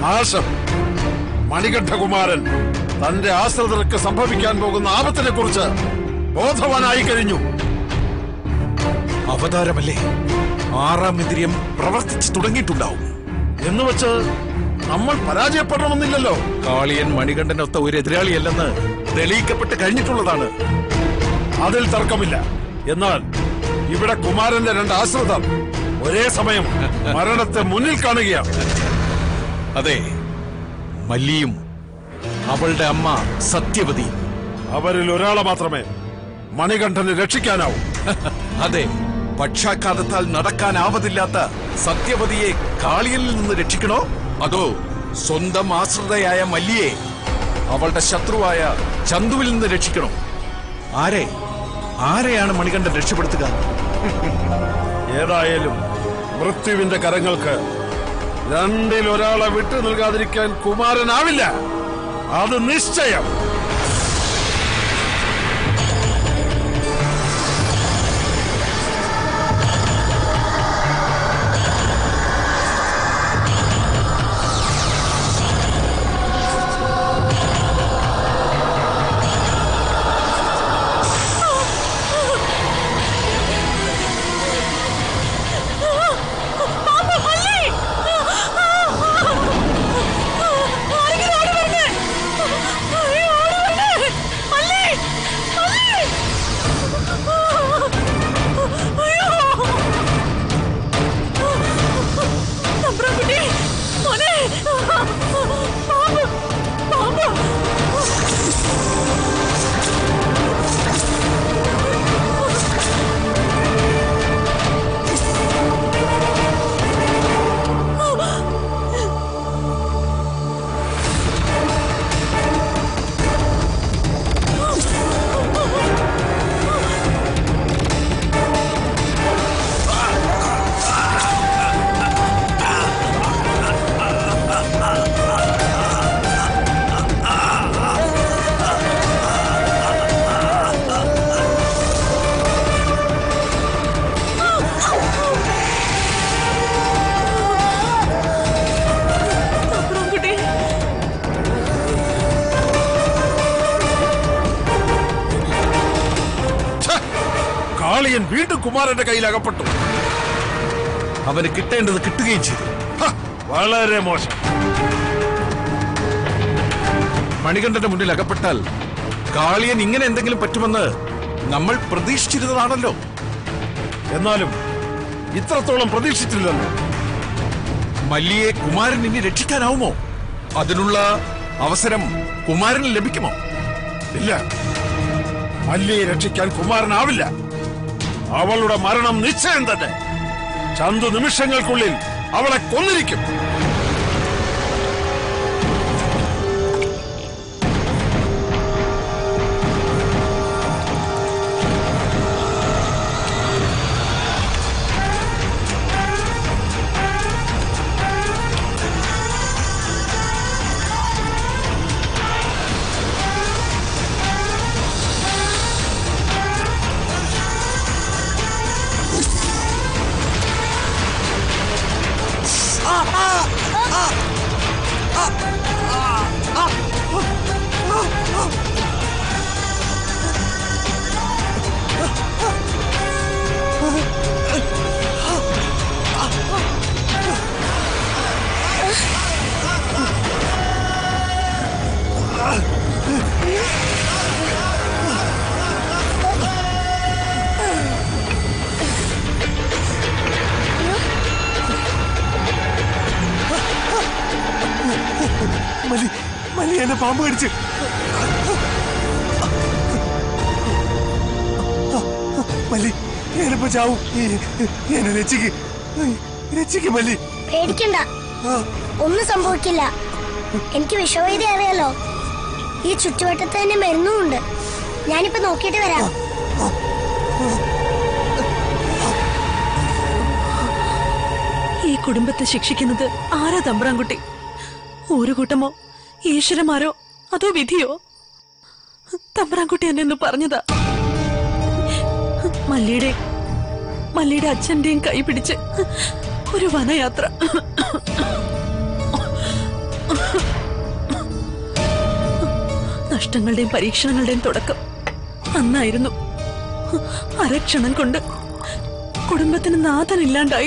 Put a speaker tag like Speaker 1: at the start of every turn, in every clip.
Speaker 1: നാശം മണികണ്ഠകുമാരൻ തന്റെ ആശ്രിതർക്ക് സംഭവിക്കാൻ പോകുന്ന ആപത്തിനെ കുറിച്ച് ബോധവാനായി കഴിഞ്ഞു
Speaker 2: അവതാരമല്ലേ ആറാം ഇന്ദ്രിയം പ്രവർത്തിച്ചു തുടങ്ങിയിട്ടുണ്ടാവും
Speaker 1: എന്ന് വെച്ച് നമ്മൾ പരാജയപ്പെടണമെന്നില്ലല്ലോ
Speaker 2: കാളിയൻ മണികണ്ഠനൊത്ത ഒരു എതിരാളിയല്ലെന്ന് തെളിയിക്കപ്പെട്ട് കഴിഞ്ഞിട്ടുള്ളതാണ്
Speaker 1: അതിൽ തർക്കമില്ല എന്നാൽ ഇവിടെ കുമാരന്റെ രണ്ട് ആശ്രിതർ ഒരേ സമയം മരണത്തെ മുന്നിൽ കാണുകയാണ്
Speaker 2: അതെ മല്ലിയും അവളുടെ അമ്മ സത്യവതി
Speaker 1: അവരിൽ ഒരാളെ മാത്രമേ മണികണ്ഠന് രക്ഷിക്കാനാവൂ
Speaker 2: അതെ പക്ഷാഘാതത്താൽ നടക്കാനാവതില്ലാത്ത സത്യവതിയെ കാളിയനിൽ നിന്ന് രക്ഷിക്കണോ അതോ സ്വന്തം ആശ്രിതയായ മല്ലിയെ അവളുടെ ശത്രുവായ ചന്തുവിൽ നിന്ന് രക്ഷിക്കണോ ആരെ ആരെയാണ് മണികണ്ഠൻ രക്ഷപ്പെടുത്തുക
Speaker 1: ഏതായാലും മൃത്യുവിന്റെ കരങ്ങൾക്ക് രണ്ടിൽ ഒരാളെ വിട്ടു നൽകാതിരിക്കാൻ കുമാരനാവില്ല അത് നിശ്ചയം ഛെ! കാളിയൻ വീണ്ടും കുമാരന്റെ കയ്യിൽ അകപ്പെട്ടു
Speaker 2: അവന് കിട്ടേണ്ടത് കിട്ടുകയും ചെയ്തു
Speaker 1: ഹ! വളരെ മോശം
Speaker 2: മണികണ്ഠന്റെ മുന്നിൽ അകപ്പെട്ടാൽ കാളിയൻ ഇങ്ങനെ എന്തെങ്കിലും പറ്റുമെന്ന് നമ്മൾ പ്രതീക്ഷിച്ചിരുന്നതാണല്ലോ
Speaker 1: എന്നാലും ഇത്രത്തോളം പ്രതീക്ഷിച്ചില്ലല്ലോ
Speaker 2: മല്ലിയെ കുമാരൻ ഇനി രക്ഷിക്കാനാവുമോ അതിനുള്ള അവസരം കുമാരന് ലഭിക്കുമോ
Speaker 1: ഇല്ല മല്ലിയെ രക്ഷിക്കാൻ കുമാരനാവില്ല അവളുടെ മരണം നിശ്ചയം തന്നെ ചന്തു നിമിഷങ്ങൾക്കുള്ളിൽ അവളെ കൊന്നിരിക്കും
Speaker 3: മലി മലി എന്നെ പാമ്പ് കടിച്ച് മല്ലി ഞാനിപ്പോ ചാവും എന്നെ രക്ഷിക്ക് രക്ഷിക്ക് മല്ലി
Speaker 4: പേടിക്കണ്ട ഒന്നും സംഭവിക്കില്ല എനിക്ക് വിഷവൈദ്യ അറിയാലോ ഈ ചുറ്റുവട്ടത്ത് തന്നെ മരുന്നുമുണ്ട് ഞാനിപ്പോ നോക്കിയിട്ട് വരാം
Speaker 5: ഈ കുടുംബത്തെ ശിക്ഷിക്കുന്നത് ആരാ തമ്പ്രാൻകുട്ടി ഒരു കൂട്ടമോ ഈശ്വരന്മാരോ അതോ വിധിയോ തമ്പ്രാൻകുട്ടി എന്നെ ഒന്ന് പറഞ്ഞതാ മല്ലിയുടെ മല്ലിയുടെ അച്ഛന്റെയും കൈ പിടിച്ച് ഒരു വനയാത്ര കഷ്ടങ്ങളുടെയും പരീക്ഷണങ്ങളുടെയും തുടക്കം അന്നായിരുന്നു അരക്ഷണം കൊണ്ട് കുടുംബത്തിന് നാഥനില്ലാണ്ടായി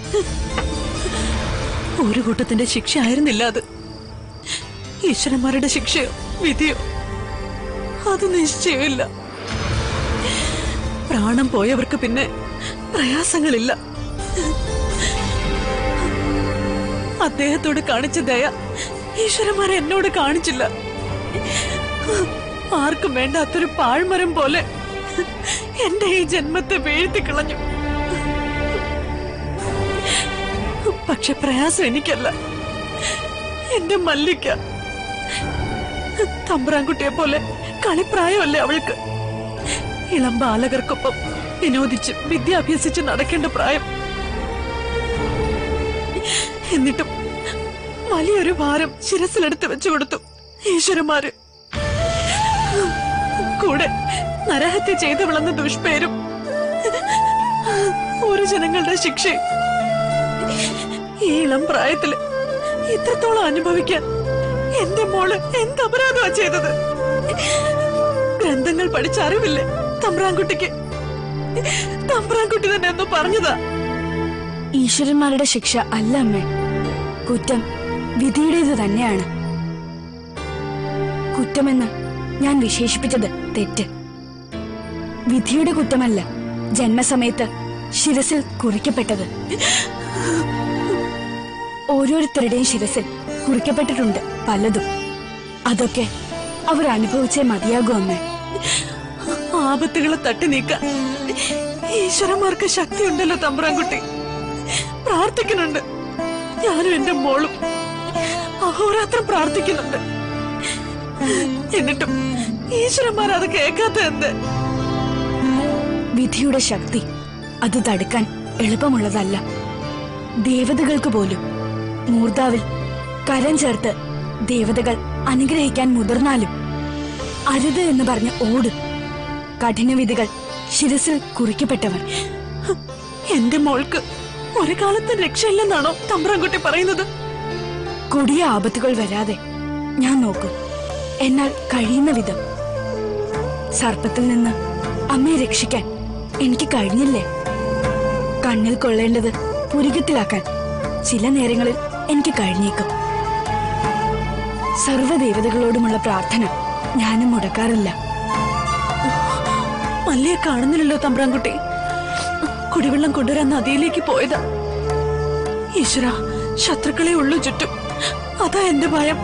Speaker 5: ഒരു കൂട്ടത്തിന്റെ ശിക്ഷ ആയിരുന്നില്ല അത് ഈശ്വരന്മാരുടെ ശിക്ഷയോ വിധിയോ അത് നിശ്ചയമില്ല പ്രാണം പോയവർക്ക് പിന്നെ പ്രയാസങ്ങളില്ല അദ്ദേഹത്തോട് കാണിച്ച ദയ ഈശ്വരന്മാരെ എന്നോട് കാണിച്ചില്ല ആർക്കും വേണ്ടാത്തൊരു പാഴ്മരം പോലെ എന്റെ ഈ ജന്മത്തെ വീഴ്ത്തി കളഞ്ഞു പക്ഷെ പ്രയാസം എനിക്കല്ല എന്റെ മല്ലിക്ക തമ്പ്രാൻകുട്ടിയെ പോലെ കളിപ്രായമല്ലേ അവൾക്ക് ഇളം ബാലകർക്കൊപ്പം വിനോദിച്ച് വിദ്യ അഭ്യസിച്ച് നടക്കേണ്ട പ്രായം എന്നിട്ടും വലിയൊരു ഭാരം ശിരസിലെടുത്ത് വെച്ചു കൊടുത്തു ഈശ്വരന്മാര് കൂടെ നരഹത്യ ചെയ്തവളെന്ന ദുഷ്പേരും ഒരു ജനങ്ങളുടെ ശിക്ഷയും ഈ ഇളം പ്രായത്തില് ഇത്രത്തോളം അനുഭവിക്കാൻ എന്റെ മോള് എന്ത് അപരാധമാ ചെയ്തത് ഗ്രന്ഥങ്ങൾ പഠിച്ച അറിവില്ലേ തമ്പ്രാൻകുട്ടിക്ക് തമ്പ്രാൻകുട്ടി തന്നെ എന്ന് പറഞ്ഞതാ
Speaker 6: ഈശ്വരന്മാരുടെ ശിക്ഷ അല്ല അമ്മേ കുറ്റം വിധിയുടേത് തന്നെയാണ് കുറ്റമെന്ന് ഞാൻ വിശേഷിപ്പിച്ചത് തെറ്റ് വിധിയുടെ കുറ്റമല്ല ജന്മസമയത്ത് ശിരസിൽ കുറിക്കപ്പെട്ടത് ഓരോരുത്തരുടെയും ശിരസിൽ കുറിക്കപ്പെട്ടിട്ടുണ്ട് പലതും അതൊക്കെ അവർ അനുഭവിച്ചേ മതിയാകൂ അമ്മേ
Speaker 5: ആപത്തുകളെ തട്ടി നീക്കാൻ ഈശ്വരന്മാർക്ക് ശക്തിയുണ്ടല്ലോ തമ്പ്രാൻകുട്ടി പ്രാർത്ഥിക്കുന്നുണ്ട് ഞാനും എന്റെ മോളും അഹോരാത്രം പ്രാർത്ഥിക്കുന്നുണ്ട് എന്നിട്ടും ഈശ്വരന്മാർ അത് കേൾക്കാത്ത എന്ത്
Speaker 6: വിധിയുടെ ശക്തി അത് തടുക്കാൻ എളുപ്പമുള്ളതല്ല ദേവതകൾക്ക് പോലും മൂർധാവിൽ കരം ചേർത്ത് ദേവതകൾ അനുഗ്രഹിക്കാൻ മുതിർന്നാലും അരുത് എന്ന് പറഞ്ഞ് ഓടും കഠിനവിധികൾ ശിരസിൽ കുറിക്കപ്പെട്ടവർ
Speaker 5: എന്റെ മോൾക്ക് ഒരു കാലത്ത് രക്ഷയില്ലെന്നാണോ തമ്പ്രാൻകുട്ടി പറയുന്നത്
Speaker 6: കൊടിയ ആപത്തുകൾ വരാതെ ഞാൻ നോക്കും എന്നാൽ കഴിയുന്ന വിധം സർപ്പത്തിൽ നിന്ന് അമ്മയെ രക്ഷിക്കാൻ എനിക്ക് കഴിഞ്ഞില്ലേ കണ്ണിൽ കൊള്ളേണ്ടത് പുരികത്തിലാക്കാൻ ചില നേരങ്ങളിൽ എനിക്ക് കഴിഞ്ഞേക്കും സർവ്വദേവതകളോടുമുള്ള പ്രാർത്ഥന ഞാനും മുടക്കാറില്ല
Speaker 5: മല്ലിയെ കാണുന്നില്ലല്ലോ തമ്പ്രാൻകുട്ടി കുടിവെള്ളം കൊണ്ടുവരാൻ നദിയിലേക്ക് പോയതാ ഈശ്വര ശത്രുക്കളെ ഉള്ളു ചുറ്റും അതാ എന്റെ ഭയം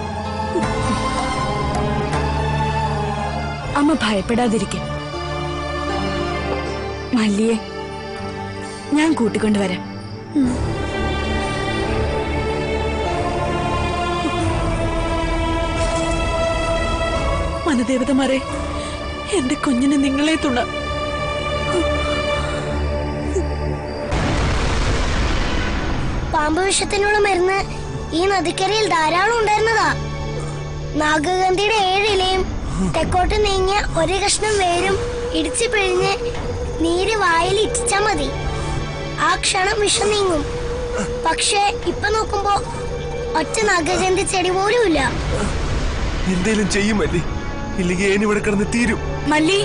Speaker 6: അമ്മ ഭയപ്പെടാതിരിക്കും മല്ലിയെ ഞാൻ കൂട്ടിക്കൊണ്ടുവരാം
Speaker 5: മനദേവതമാരെ എന്റെ കുഞ്ഞിന് നിങ്ങളെ തുണ
Speaker 4: പാമ്പ് വിഷത്തിനുള്ള മരുന്ന് ഈ നദിക്കരയിൽ ധാരാളം ഉണ്ടായിരുന്നതാ നാഗഗന്ധിയുടെ ഏഴിലയും തെക്കോട്ട് നീങ്ങിയ ഒരു കഷ്ണം വേരും ഇടിച്ചു പിഴിഞ്ഞ് നീര് വായിൽ ഇറ്റിച്ചാ മതി ആ ക്ഷണം വിഷം നീങ്ങും പക്ഷേ ഇപ്പൊ നോക്കുമ്പോ ഒറ്റ നാഗഗന്ധി ചെടി പോലും ഇല്ല
Speaker 3: എന്തേലും ചെയ്യും മല്ലി ഇല്ലെങ്കിൽ ഏനി ഇവിടെ കിടന്ന് തീരും
Speaker 6: മല്ലി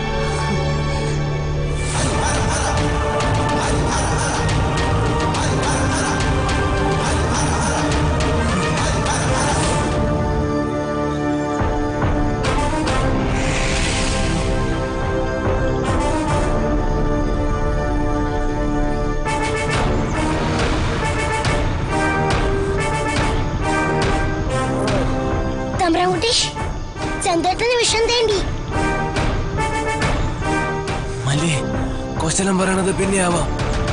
Speaker 4: തമ്പ്രാൻകുട്ടി ചന്തേട്ടന് വിഷം തേണ്ടി
Speaker 3: മല്ലി കൊശലം പറയണത് പിന്നെ ആവാം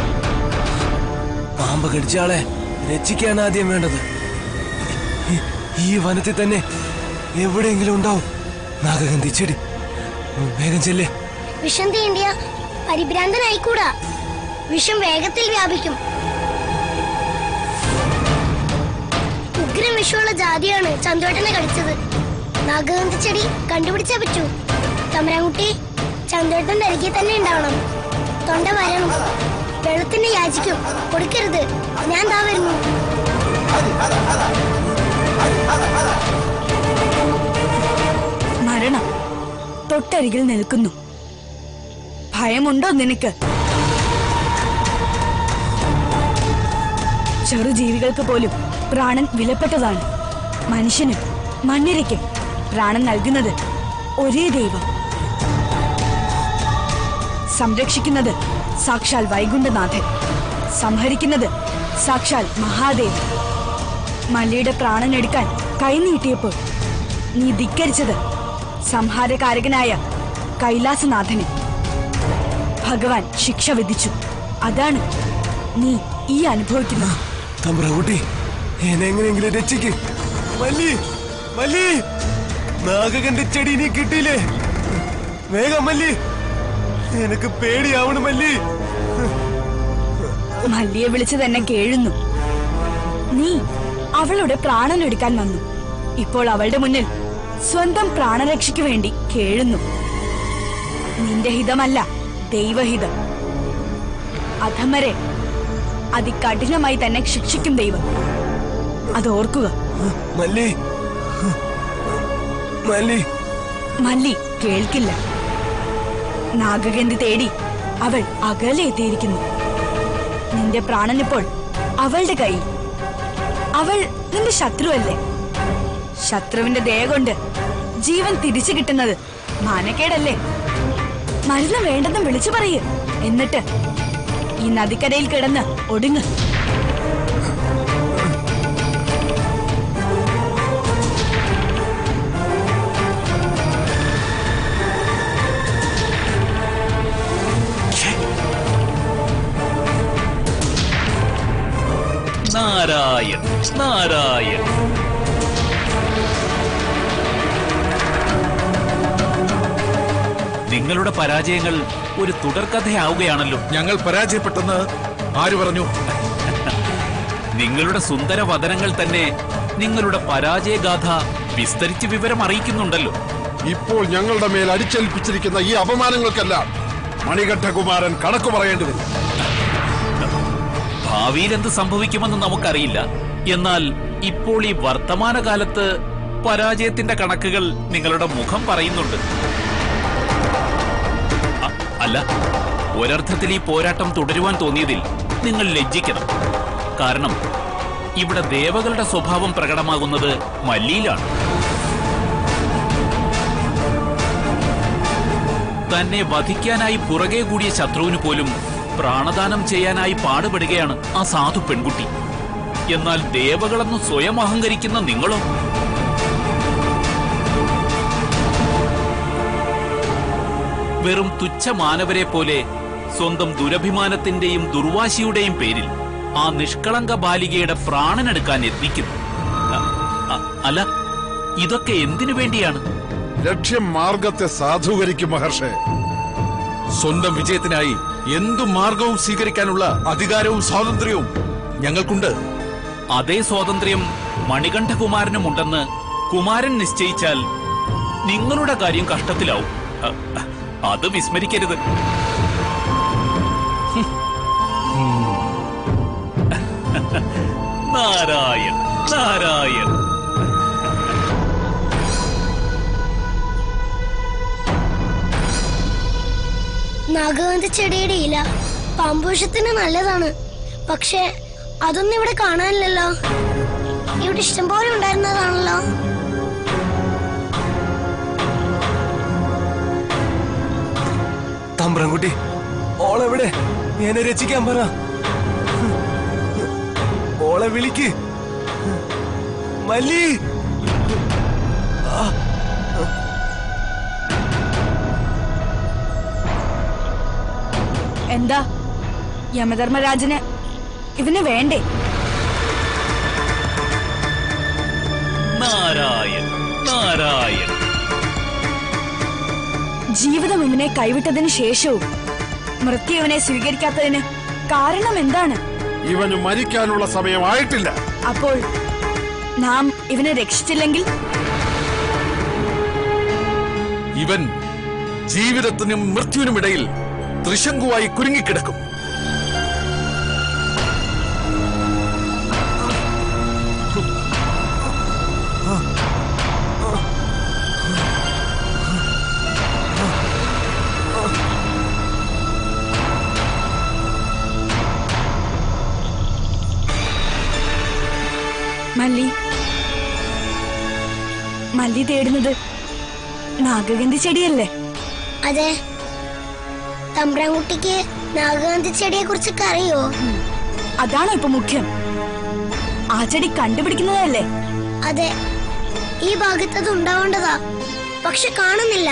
Speaker 3: പാമ്പ് കടിച്ചാളെ രക്ഷിക്കാൻ ആദ്യം വേണ്ടത് ഈ- ഈ വനത്തിൽ തന്നെ എവിടെയെങ്കിലും ഉണ്ടാവും നാഗഗന്ധി ചെടി ഉം, വേഗം ചെല്ലേ
Speaker 4: വിഷം തീണ്ടിയ പരിഭ്രാന്തനായിക്കൂടാ വിഷം വേഗത്തിൽ വ്യാപിക്കും ഉഗ്രം വിഷമുള്ള ജാതിയാണ് ചന്തോട്ടനെ കടിച്ചത് നാഗഗന്ധി ചെടി കണ്ടുപിടിച്ചേ പറ്റൂ തമരാൻകുട്ടി ചന്തോട്ടൻ അരികെ തന്നെ ഉണ്ടാവണം തൊണ്ട വരണം വെള്ളത്തിന് യാചിക്കും കൊടുക്കരുത് ഞാൻ താ വരുന്നു
Speaker 6: തൊട്ടരികിൽ നിൽക്കുന്നു ഭയമുണ്ടോ നിനക്ക് ചെറുജീവികൾക്ക് പോലും പ്രാണൻ വിലപ്പെട്ടതാണ് മനുഷ്യനും മണ്ണിരയ്ക്കും പ്രാണൻ നൽകുന്നത് ഒരേ ദൈവം സംരക്ഷിക്കുന്നത് സാക്ഷാൽ വൈകുണ്ഠനാഥൻ സംഹരിക്കുന്നത് സാക്ഷാൽ മഹാദേവൻ മല്ലിയുടെ പ്രാണൻ എടുക്കാൻ കൈനീട്ടിയപ്പോൾ നീ ധിക്കരിച്ചത് സംഹാരകാരകനായ കൈലാസനാഥനെ ഭഗവാൻ ശിക്ഷ വിധിച്ചു അതാണ് നീ ഈ അനുഭവിക്കുന്നത്
Speaker 3: തമ്പ്രകുട്ടി എന്നെ എങ്ങനെയെങ്കിലും രക്ഷിക്ക് മല്ലി മല്ലി നാഗകന്റെ ചെടി നീ കിട്ടിയില്ലേ വേഗം മല്ലി എനക്ക് പേടിയാവണം മല്ലി
Speaker 6: മല്ലിയെ വിളിച്ച് തന്നെ കേഴുന്നു നീ അവളുടെ പ്രാണൻ എടുക്കാൻ വന്നു ഇപ്പോൾ അവളുടെ മുന്നിൽ സ്വന്തം പ്രാണരക്ഷയ്ക്ക് വേണ്ടി കേഴുന്നു നിന്റെ ഹിതമല്ല ദൈവഹിതം അധമരെ അതികഠിനമായി തന്നെ ശിക്ഷിക്കും ദൈവം അത് ഓർക്കുക
Speaker 3: മല്ലി മല്ലി
Speaker 6: മല്ലി കേൾക്കില്ല നാഗകന്തി തേടി അവൾ അകലെ എത്തിയിരിക്കുന്നു നിന്റെ പ്രാണനിപ്പോൾ അവളുടെ കയ്യിൽ അവൾ നിന്റെ ശത്രുവല്ലേ ശത്രുവിന്റെ ദയ കൊണ്ട് ജീവൻ തിരിച്ചു കിട്ടുന്നത് മാനക്കേടല്ലേ മരുന്ന് വേണ്ടെന്ന് വിളിച്ചു പറയ് എന്നിട്ട് ഈ നദിക്കരയിൽ കിടന്ന് ഒടുങ്ങ്
Speaker 7: നാരായൺ നാരായൺ നിങ്ങളുടെ പരാജയങ്ങൾ ഒരു തുടർക്കഥയാവുകയാണല്ലോ
Speaker 2: ഞങ്ങൾ പരാജയപ്പെട്ടെന്ന് ആര് പറഞ്ഞു
Speaker 7: നിങ്ങളുടെ സുന്ദര വദനങ്ങൾ തന്നെ നിങ്ങളുടെ പരാജയഗാഥ വിസ്തരിച്ച് വിവരം അറിയിക്കുന്നുണ്ടല്ലോ
Speaker 1: ഇപ്പോൾ ഞങ്ങളുടെ മേൽ അടിച്ചേൽപ്പിച്ചിരിക്കുന്ന ഈ അപമാനങ്ങൾക്കെല്ലാം മണികണ്ഠകുമാരൻ കണക്ക് പറയേണ്ടി വരും
Speaker 7: ഭാവിയിൽ എന്ത് സംഭവിക്കുമെന്ന് നമുക്കറിയില്ല എന്നാൽ ഇപ്പോൾ ഈ വർത്തമാനകാലത്ത് പരാജയത്തിന്റെ കണക്കുകൾ നിങ്ങളുടെ മുഖം പറയുന്നുണ്ട് അ- അല്ല ഒരർത്ഥത്തിൽ ഈ പോരാട്ടം തുടരുവാൻ തോന്നിയതിൽ നിങ്ങൾ ലജ്ജിക്കണം കാരണം ഇവിടെ ദേവകളുടെ സ്വഭാവം പ്രകടമാകുന്നത് മല്ലിയിലാണ് തന്നെ വധിക്കാനായി പുറകെ കൂടിയ ശത്രുവിന് പോലും പ്രാണദാനം ചെയ്യാനായി പാടുപെടുകയാണ് ആ സാധു പെൺകുട്ടി എന്നാൽ ദേവകളെന്ന് സ്വയം അഹങ്കരിക്കുന്ന നിങ്ങളോ വെറും തുച്ഛ മാനവരെ പോലെ സ്വന്തം ദുരഭിമാനത്തിന്റെയും ദുർവാശിയുടെയും പേരിൽ ആ നിഷ്കളങ്ക ബാലികയുടെ പ്രാണനെടുക്കാൻ യത്നിക്കുന്നു അ- അ- അല്ല ഇതൊക്കെ എന്തിനു വേണ്ടിയാണ്
Speaker 1: ലക്ഷ്യം മാർഗത്തെ സാധൂകരിക്കും മഹർഷേ
Speaker 2: സ്വന്തം വിജയത്തിനായി എന്തു മാർഗവും സ്വീകരിക്കാനുള്ള അധികാരവും സ്വാതന്ത്ര്യവും ഞങ്ങൾക്കുണ്ട്
Speaker 7: അതേ സ്വാതന്ത്ര്യം മണികണ്ഠകുമാരനുമുണ്ടെന്ന് കുമാരൻ നിശ്ചയിച്ചാൽ നിങ്ങളുടെ കാര്യം കഷ്ടത്തിലാവും അ, അത് വിസ്മരിക്കരുത് നാരായൺ നാരായൺ
Speaker 4: നാഗവന്തി ചെടിയുടെ ഇല പാമ്പൂഷത്തിന് നല്ലതാണ് പക്ഷെ അതൊന്നും ഇവിടെ കാണാനില്ലല്ലോ ഇവിടെ ഇഷ്ടംപോലെ ഉണ്ടായിരുന്നതാണല്ലോ
Speaker 3: തമ്പ്രൻകുട്ടി ഓളെവിടെ എന്നെ രക്ഷിക്കാൻ പറ ഓളെ വിളിക്ക് മല്ലി
Speaker 6: എന്താ യമധർമ്മരാജന് ഇവന് വേണ്ടേ
Speaker 7: നാരായൺ നാരായൺ
Speaker 6: ജീവിതം ഇവനെ കൈവിട്ടതിന് ശേഷവും മൃത്യു ഇവനെ സ്വീകരിക്കാത്തതിന് കാരണം എന്താണ്
Speaker 1: ഇവന് മരിക്കാനുള്ള സമയമായിട്ടില്ല
Speaker 6: അപ്പോൾ നാം ഇവനെ രക്ഷിച്ചില്ലെങ്കിൽ
Speaker 2: ഇവൻ ജീവിതത്തിനും മൃത്യുവിനുമിടയിൽ ത്രിശങ്കുവായി കുരുങ്ങിക്കിടക്കും
Speaker 6: മല്ലി മല്ലി തേടുന്നത് നാഗഗന്ധി ചെടിയല്ലേ
Speaker 4: അതെ തമ്പ്രാൻകുട്ടിക്ക് നാഗാന്തി ചെടിയെ കുറിച്ചൊക്കെ അറിയോ
Speaker 6: അതാണോ ഇപ്പൊ മുഖ്യം ആ ചെടി കണ്ടുപിടിക്കുന്നതല്ലേ
Speaker 4: അതെ ഈ ഭാഗത്ത് അത് ഉണ്ടാവേണ്ടതാ പക്ഷെ കാണുന്നില്ല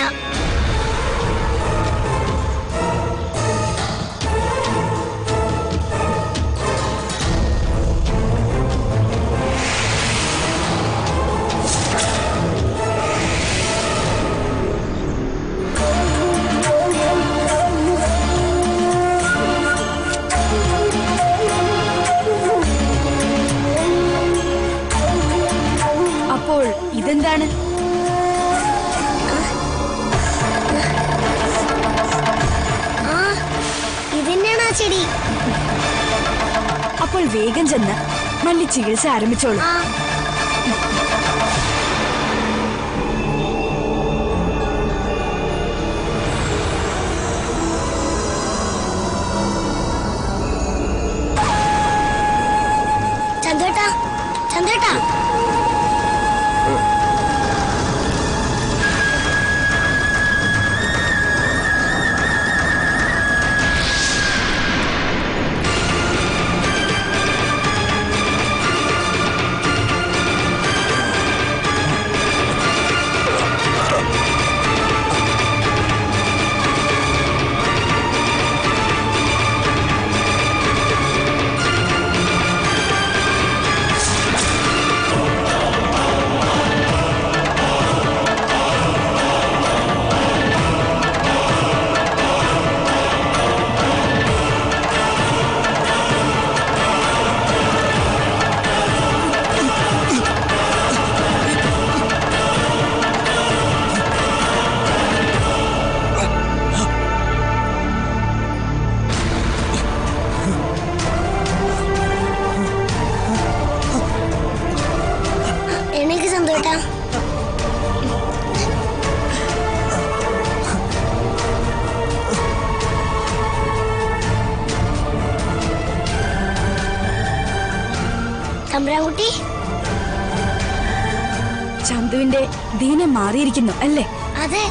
Speaker 6: അപ്പോൾ ഇതെന്താണ്
Speaker 4: ആ ഇതന്നെയാണ് ആ ചെടി
Speaker 6: അപ്പോൾ വേഗം ചെന്ന് മല്ലി ചികിത്സ ആരംഭിച്ചോളൂ
Speaker 4: ആ ചന്ദ്രേട്ടാ ചന്ദ്രേട്ടാ എനിക്ക് ചന്ദ്രേട്ടാ തമ്പ്രാൻകുട്ടി
Speaker 6: ചന്തുവിന്റെ ദീനം മാറിയിരിക്കുന്നു അല്ലേ
Speaker 4: അതെ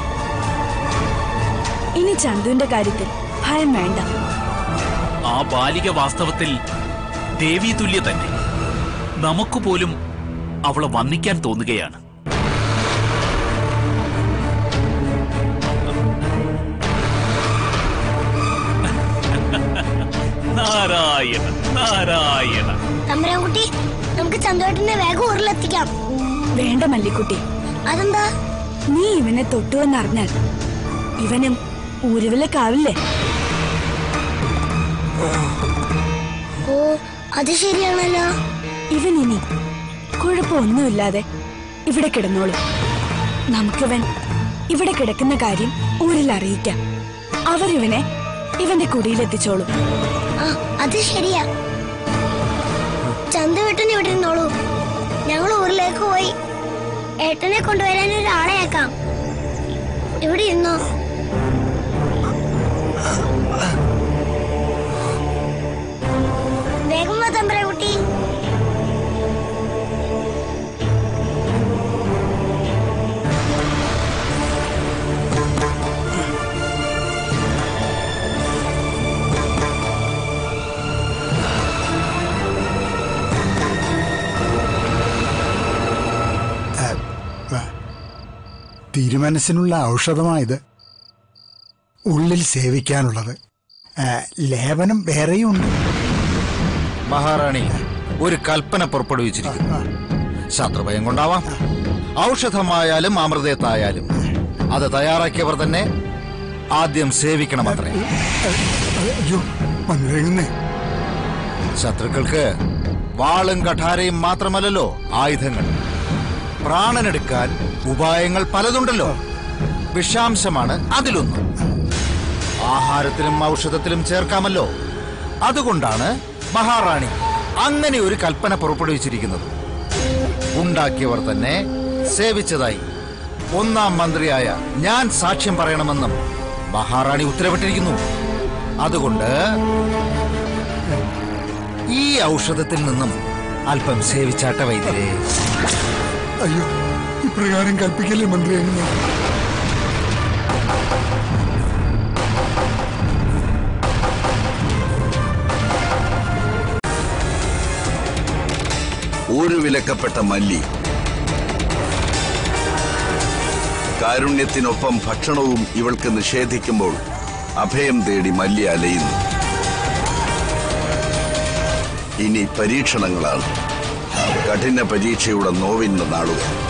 Speaker 6: ഇനി ചന്തുവിന്റെ കാര്യത്തിൽ ഭയം വേണ്ട
Speaker 7: ആ ബാലിക വാസ്തവത്തിൽ ദേവീ തുല്യ തന്നെ നമുക്ക് പോലും അവളെ വന്ദിക്കാൻ തോന്നുകയാണ് നാരായണ നാരായണ
Speaker 4: തമ്പ്രാൻകുട്ടി നമുക്ക് ചന്ദ്രേട്ടനെ വേഗം ഊരിലെത്തിക്കാം
Speaker 6: വേണ്ട മല്ലിക്കുട്ടി
Speaker 4: അതെന്താ
Speaker 6: നീ ഇവനെ തൊട്ടുവെന്നറിഞ്ഞാൽ ഇവനും ഊരുവിലക്കാവില്ലേ
Speaker 4: ഓ അത് ശരിയാണല്ലോ
Speaker 6: ഇവൻ ഇനി കുഴപ്പമൊന്നുമില്ലാതെ ഇവിടെ കിടന്നോളൂ നമുക്കിവൻ ഇവിടെ കിടക്കുന്ന കാര്യം ഊരിൽ അറിയിക്കാം അവരിവനെ ഇവന്റെ കുടിയിലെത്തിച്ചോളൂ
Speaker 4: ആ അത് ശരിയാ ചന്ദ്രവേട്ടൻ ഇവിടെ ഇരുന്നോളൂ ഞങ്ങൾ ഊരിലേക്ക് പോയി ഏട്ടനെ കൊണ്ടുവരാൻ ഒരാളെ ആക്കാം ഇവിടെ ഇരുന്നോ വേഗം വാ തമ്പ്രാൻകുട്ടി
Speaker 8: തിരുമനസ്സിനുള്ള ഔഷധമായത് ഉള്ളിൽ സേവിക്കാനുള്ളത് ആ, ലേപനം വേറെയും ഉണ്ട്
Speaker 9: മഹാറാണി ഒരു കൽപ്പന പുറപ്പെടുവിച്ചിരിക്കുന്നു ശത്രുഭയം കൊണ്ടാവാം ഔഷധമായാലും അമൃതത്തായാലും അത് തയ്യാറാക്കിയവർ തന്നെ ആദ്യം സേവിക്കണമത്രേ
Speaker 8: അയ്യോ വന്നിറങ്ങുന്നേ
Speaker 9: ശത്രുക്കൾക്ക് വാളും കഠാരയും മാത്രമല്ലല്ലോ ആയുധങ്ങൾ പ്രാണനെടുക്കാൻ ഉപായങ്ങൾ പലതുണ്ടല്ലോ വിഷാംശമാണ് അതിലൊന്ന് ആഹാരത്തിലും ഔഷധത്തിലും ചേർക്കാമല്ലോ അതുകൊണ്ടാണ് മഹാറാണി അങ്ങനെ ഒരു കൽപ്പന പുറപ്പെടുവിച്ചിരിക്കുന്നത് ഉണ്ടാക്കിയവർ തന്നെ സേവിച്ചതായി ഒന്നാം മന്ത്രിയായ ഞാൻ സാക്ഷ്യം പറയണമെന്നും മഹാറാണി ഉത്തരവിട്ടിരിക്കുന്നു അതുകൊണ്ട് ഈ ഔഷധത്തിൽ നിന്നും അല്പം സേവിച്ചാട്ട വൈദ്യരെ
Speaker 8: അയ്യോ ഇപ്രകാരം കൽപ്പിക്കല്ലേ മന്ത്രി അങ്ങനെ
Speaker 10: ഒരു വിലക്കപ്പെട്ട മല്ലി കാരുണ്യത്തിനൊപ്പം ഭക്ഷണവും ഇവൾക്ക് നിഷേധിക്കുമ്പോൾ അഭയം തേടി മല്ലി അലയുന്നു ഇനി പരീക്ഷണങ്ങളാണ് കഠിന പരീക്ഷയുടെ നോവിന്റെ നാളുകൾ